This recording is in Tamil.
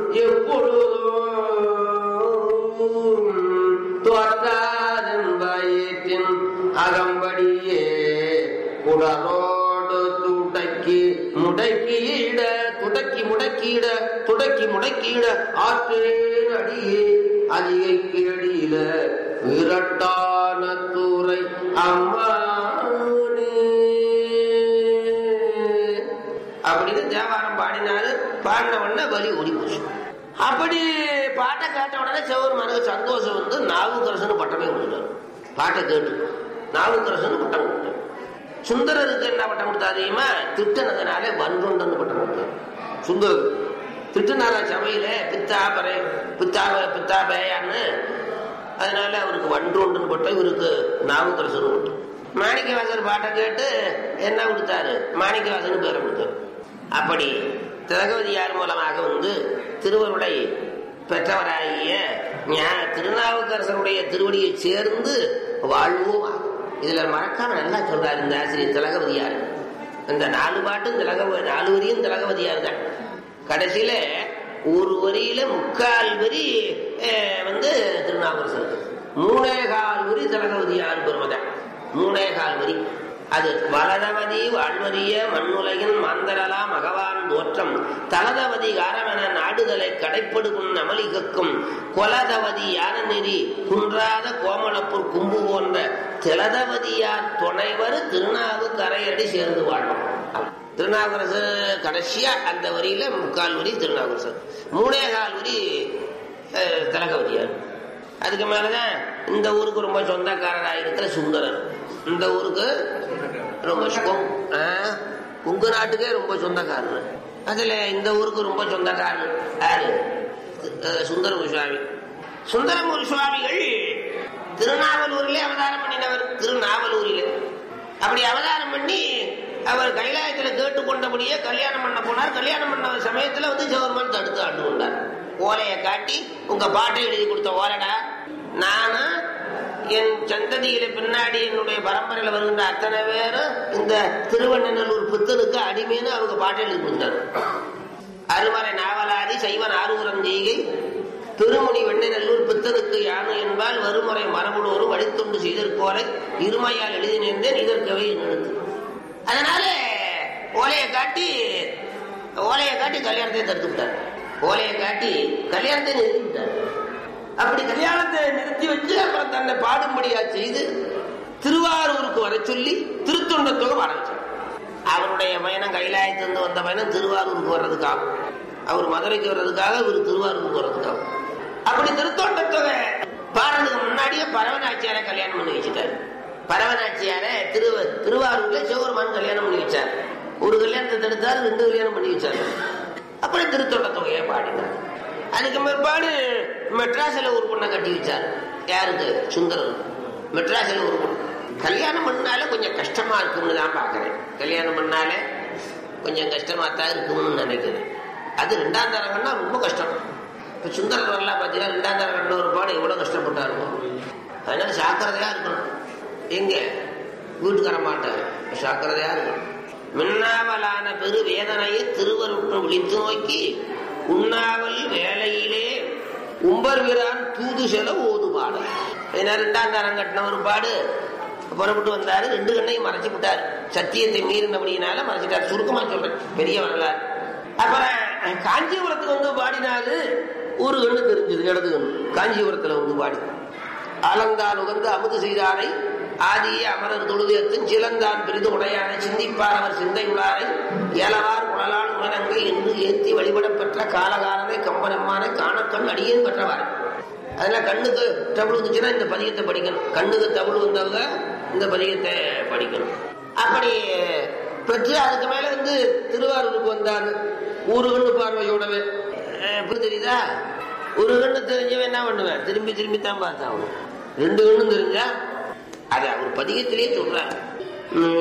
எப்பொழுதும் தோற்றாதன் வயிற்றின் அகம்படியே குடலோடு துடக்கி முடக்கியிட துடக்கி முடக்கியிட துடக்கி முடக்கியிட ஆற்றேன் அடியே அதிகை கேடியில விரட்டான தூரை அம்மானே அப்படின்னு தேவாரம் பாடினாரு பாடின உடனே வலி ஓடி போச்சு அப்படி பாட்டை கேட்ட உடனே செவர் மனது சந்தோஷம் வந்து நாவுக்கரசன் பட்டமே கொடுத்தாரு பாட்டை கேட்டு நாவுக்கரசன் பட்டம் கொடுத்தாரு சுந்தரருக்கு என்ன பட்டம் கொடுத்தா தெரியுமா திட்டனதுனால வன்றுண்டன்னு பட்டம் கொடுத்தாரு சுந்தரர் திட்டுனால சபையில பித்தாபரை பித்தாப பித்தாபேயான்னு அதனால அவருக்கு வன்றுண்டுன்னு பட்டம் இவருக்கு நாவுக்கரசன் பட்டம் மாணிக்கவாசர் பாட்டை கேட்டு என்ன கொடுத்தாரு மாணிக்கவாசன் பேரை கொடுத்தாரு அப்படி திலகவதியார் மூலமாக வந்து திருவருளை பெற்றவராகிய ஞா- திருநாவுக்கரசருடைய திருவடியை சேர்ந்து வாழ்வோம் இதுல மறக்காம நல்லா சொல்றாரு இந்த ஆசிரியர் திலகவதியார் இந்த நாலு பாட்டும் திலக நாலு வரியும் திலகவதியார் தான் கடைசியில ஒரு வரியில முக்கால் வரி அஹ், வந்து திருநாவுக்கரசர் மூணே கால் வரி திலகவதியார் பெருமதான் மூணே கால் வரி அது வலதவதி வாழ்வரிய மண்ணுலகின் மாந்தரலாம் மகவான் தோற்றம் தலதவதி காரமென நாடுதலை கடைப்படுகும் நமலிகக்கும் கொலதவதி யான நெறி குன்றாத கோமளப்பூர் கும்பு போன்ற திலதவதியார் துணைவர் திருநாவு கரையடி சேர்ந்து வாழும் திருநாவுக்கரசு கடைசியா அந்த வரியில முக்கால் வரி திருநாவுக்கரசர் மூணே கால் வரி அஹ், திலகவதியார் அதுக்கு மேலதான் இந்த ஊருக்கு ரொம்ப சொந்தக்காரராக இருக்கிற சுந்தரர் இந்த ஊருக்கு ரொம்ப சுகம் உங்க நாட்டுக்கே ரொம்ப சொந்தக்காரர் அதுல இந்த ஊருக்கு ரொம்ப சொந்தக்காரர் யாரு அஹ் சுந்தரமூர் சுவாமி சுந்தரமூர் சுவாமிகள் திருநாவலூரிலே அவதாரம் பண்ணினவர் திருநாவலூரிலே அப்படி அவதாரம் பண்ணி அவர் கைலாயத்துல கேட்டுக்கொண்டபடியே கல்யாணம் பண்ண போனார் கல்யாணம் பண்ண சமயத்துல வந்து சிவருமான் தடுத்து ஆண்டு கொண்டார் ஓலையை காட்டி உங்க பாட்டை எழுதி கொடுத்த ஓலைடா நானும் என் சந்ததியில பின்னாடி என்னுடைய பரம்பரையில வருகின்ற அத்தனை பேரும் இந்த திருவண்ணநல்லூர் புத்தனுக்கு அடிமைன்னு அவங்க பாட்டை எழுதி கொடுத்தாரு அருமறை நாவலாதி சைவன் ஆரூரம் செய்கை திருமுனி வெண்ணநல்லூர் பித்தனுக்கு யானு என்பால் வருமுறை மரபுடோரு வழித்தொண்டு செய்தற்கோலை இருமையால் எழுதி நேர்ந்தேன் இதற்கவே எழுத்து அதனால ஓலையை காட்டி ஓலையை காட்டி கல்யாணத்தை தடுத்து விட்டார் ஓலையை காட்டி கல்யாணத்தை நிறுத்தி விட்டார் அப்படி கல்யாணத்தை நிறுத்தி வச்சு அப்புறம் தன்னை பாடும்படியா செய்து திருவாரூருக்கு வர சொல்லி திருத்தொண்டத்தோடு பாட வச்சார் அவருடைய பயணம் கைலாயத்திலிருந்து வந்த பயணம் திருவாரூருக்கு வர்றதுக்காக அவர் மதுரைக்கு வர்றதுக்காக இவர் திருவாரூருக்கு வர்றதுக்காக அப்படி திருத்தொண்டத்தொகை பாடுறதுக்கு முன்னாடியே பரவநாச்சியாரை கல்யாணம் பண்ணி வச்சுட்டாரு பரவநாச்சியார திரு திருவாரூர்ல சிவபெருமான் கல்யாணம் பண்ணி வச்சார் ஒரு கல்யாணத்தை தடுத்தாரு ரெண்டு கல்யாணம் பண்ணி வச்சாரு அப்படி திருத்தொண்ட தொகையை பாடினார் அதுக்கு பிற்பாடு மெட்ராஸ்ல ஒரு பொண்ணை கட்டி வச்சார் யாருக்கு சுந்தரம் மெட்ராஸ்ல ஒரு பொண்ணு கல்யாணம் பண்ணாலே கொஞ்சம் கஷ்டமா இருக்கும்னு தான் பாக்குறேன் கல்யாணம் பண்ணாலே கொஞ்சம் கஷ்டமா தான் இருக்கும்னு நினைக்கிறேன் அது ரெண்டாம் தரங்கன்னா ரொம்ப கஷ்டம் இப்ப சுந்தரர் வரலாம் பாத்தீங்கன்னா ரெண்டாம் தரம் கண்ட ஒரு பாடு எவ்வளவு கஷ்டப்பட்டா இருக்கும் அதனால சாக்கிரதையா இருக்கணும் எங்க வீட்டுக்கார மாட்டேன் சாக்கிரதையா இருக்கணும் மின்னாவலான பெரு வேதனையை திருவருட்டு விழித்து நோக்கி உண்ணாவல் வேலையிலே உம்பர் வீரான் தூது செல ஓது பாடு ஏன்னா ரெண்டாம் தரம் கட்டின ஒரு பாடு புறப்பட்டு வந்தாரு ரெண்டு கண்ணையும் மறைச்சு விட்டாரு சத்தியத்தை மீறினபடியினால மறைச்சிட்டாரு சுருக்கமா சொல்றேன் பெரிய வரலாறு அப்புறம் காஞ்சிபுரத்துக்கு வந்து பாடினாரு ஒரு கண்ணு தெரிஞ்சது இடது கண்ணு காஞ்சிபுரத்துல வந்து பாடி அலங்கால் உகந்து அமுது செய்தாரை ஆதிய அமரர் தொழுதியத்தின் சிலந்தான் பெரிது உடையான சிந்திப்பார் அவர் சிந்தை உள்ளாரை ஏலவார் குழலால் உணரங்கை என்று ஏத்தி வழிபடப் பெற்ற காலகாலனை கம்பனம்மானை காணக்கண் அடியேன் பெற்றவார் அதனால கண்ணுக்கு டபுள் வந்துச்சுன்னா இந்த பதிகத்தை படிக்கணும் கண்ணுக்கு டபுள் வந்தவங்க இந்த பதிகத்தை படிக்கணும் அப்படி பெற்று அதுக்கு மேல வந்து திருவாரூருக்கு வந்தாரு ஒரு கண்ணு பார்வையோடவே அஹ் எப்படி தெரியுதா ஒரு கண்ணு தெரிஞ்சவன் என்ன பண்ணுவேன் திரும்பி திரும்பி தான் பார்த்தான் அவன் ரெண்டு கண்ணும் தெரிஞ்சா அது அவர் பதிகத்திலேயே சொல்றாரு உம்